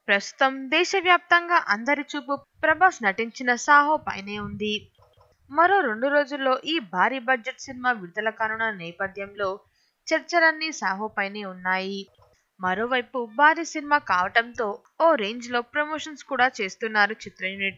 ప్రస్తుతం దేశవ్యాప్తంగా అందరి చూపు ప్రభాస్ నటించిన సాహో పైనే ఉంది మరో రెండు రోజుల్లో ఈ భారీ బడ్జెట్ సినిమా విడుదల కానున్న నేపథ్యంలో చర్చలన్నీ సాహో పైనే ఉన్నాయి మరోవైపు భారీ సినిమా కావటంతో ఓ రేంజ్ లో ప్రమోషన్స్ కూడా చేస్తున్నారు చిత్ర యూనిట్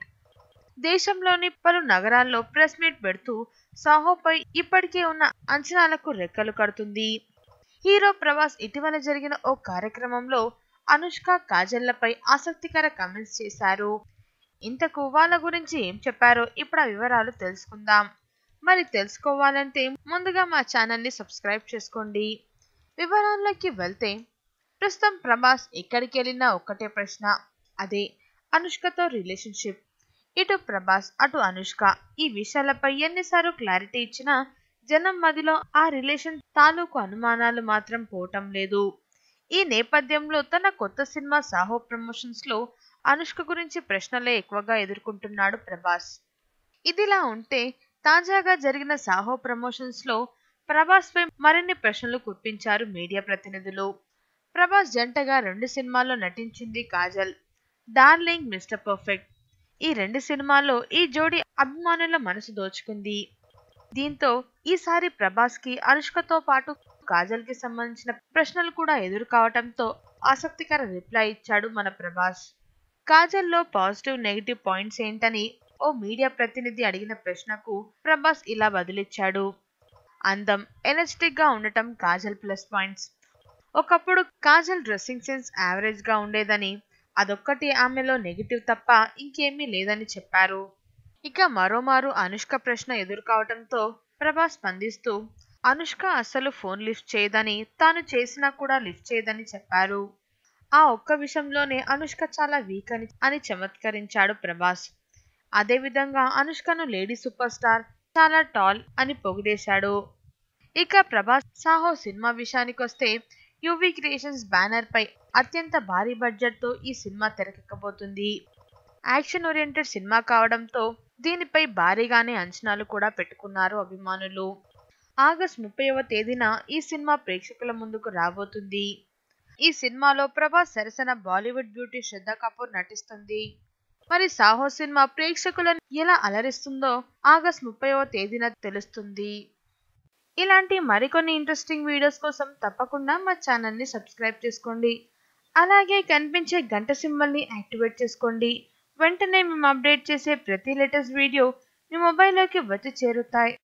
దేశంలోని పలు నగరాల్లో ప్రెస్ మీట్ పెడుతూ సాహోపై ఇప్పటికే ఉన్న అంచనాలకు రెక్కలు కడుతుంది హీరో ప్రభాస్ ఇటీవల జరిగిన ఓ కార్యక్రమంలో అనుష్క కాజల్లపై ఆసక్తికర కామెంట్స్ చేశారు ఇంతకు వాళ్ళ గురించి ఏం చెప్పారో ఇప్పుడు ఆ వివరాలు తెలుసుకుందాం మరి తెలుసుకోవాలంటే ముందుగా మా ఛానల్ని సబ్స్క్రైబ్ చేసుకోండి వివరాల్లోకి వెళ్తే ప్రస్తుతం ప్రభాస్ ఎక్కడికి వెళ్ళినా ఒక్కటే ప్రశ్న అదే అనుష్కతో రిలేషన్షిప్ ఇటు ప్రభాస్ అటు అనుష్క ఈ విషయాలపై ఎన్నిసార్లు క్లారిటీ ఇచ్చినా జనం మదిలో ఆ రిలేషన్ తాలూకు అనుమానాలు మాత్రం పోవటం లేదు ఈ నేపథ్యంలో తన కొత్త సినిమా సాహో ప్రమోషన్స్ లో అనుష్క గురించి ప్రశ్నలే ఎక్కువగా ఎదుర్కొంటున్నాడు ప్రభాస్ ఇదిలా ఉంటే తాజాగా జరిగిన సాహో ప్రమోషన్స్ లో ప్రభాస్ పై మరిన్ని ప్రశ్నలు కుప్పించారు మీడియా ప్రతినిధులు ప్రభాస్ జంటగా రెండు సినిమాల్లో నటించింది కాజల్ డార్లింగ్ మిస్టర్ పర్ఫెక్ట్ ఈ రెండు సినిమాల్లో ఈ జోడీ అభిమానుల మనసు దోచుకుంది దీంతో ఈసారి ప్రభాస్ కి అనుష్కతో పాటు కాజల్ కి సంబంధించిన ప్రశ్నలు కూడా ఎదురు కావటంతో ఆసక్తికర రిప్లై ఇచ్చాడు మన ప్రభాస్ కాజల్లో పాజిటివ్ నెగిటివ్ పాయింట్స్ ఏంటని ఓ మీడియా ప్రతినిధి అడిగిన ప్రశ్నకు ప్రభాస్ ఇలా బదులిచ్చాడు అందం ఎనర్జెటిక్ గా ఉండటం కాజల్ ప్లస్ పాయింట్స్ ఒకప్పుడు కాజల్ డ్రెస్సింగ్ సెన్స్ యావరేజ్ గా ఉండేదని అదొక్కటి ఆమెలో నెగిటివ్ తప్ప ఇంకేమీ లేదని చెప్పారు ఇక మరోమారు అనుష్క ప్రశ్న ఎదుర్కోవటంతో ప్రభాస్ స్పందిస్తూ అనుష్క అస్సలు ఫోన్ లిఫ్ట్ చేయదని తాను చేసినా కూడా లిఫ్ట్ చేయదని చెప్పారు ఆ ఒక్క విషయంలోనే అనుష్క చాలా వీక్ అని అని చమత్కరించాడు ప్రభాస్ అదేవిధంగా అనుష్కను లేడీ సూపర్ స్టార్ చాలా టాల్ అని పొగిడేశాడు ఇక ప్రభాస్ సాహో సినిమా విషయానికొస్తే యువి క్రియేషన్స్ బ్యానర్ పై అత్యంత భారీ బడ్జెట్ తో ఈ సినిమా తెరకెక్కబోతుంది యాక్షన్ ఓరియంటెడ్ సినిమా కావడంతో దీనిపై భారీగానే అంచనాలు కూడా పెట్టుకున్నారు అభిమానులు ఆగస్ట్ ముప్పైవ తేదీన ఈ సినిమా ప్రేక్షకుల ముందుకు రాబోతుంది ఈ సినిమాలో ప్రభాస్ సరసన బాలీవుడ్ బ్యూటీ శ్రద్ధ కపూర్ నటిస్తుంది మరి సాహో సినిమా ప్రేక్షకులను ఎలా అలరిస్తుందో ఆగస్ట్ ముప్పైవ తేదీన తెలుస్తుంది ఇలాంటి మరికొన్ని ఇంట్రెస్టింగ్ వీడియోస్ కోసం తప్పకుండా మా ఛానల్ని సబ్స్క్రైబ్ చేసుకోండి అలాగే కనిపించే గంట సింబల్ని యాక్టివేట్ చేసుకోండి వెంటనే మేము అప్డేట్ చేసే ప్రతి లేటెస్ట్ వీడియో మీ మొబైల్లోకి వచ్చి చేరుతాయి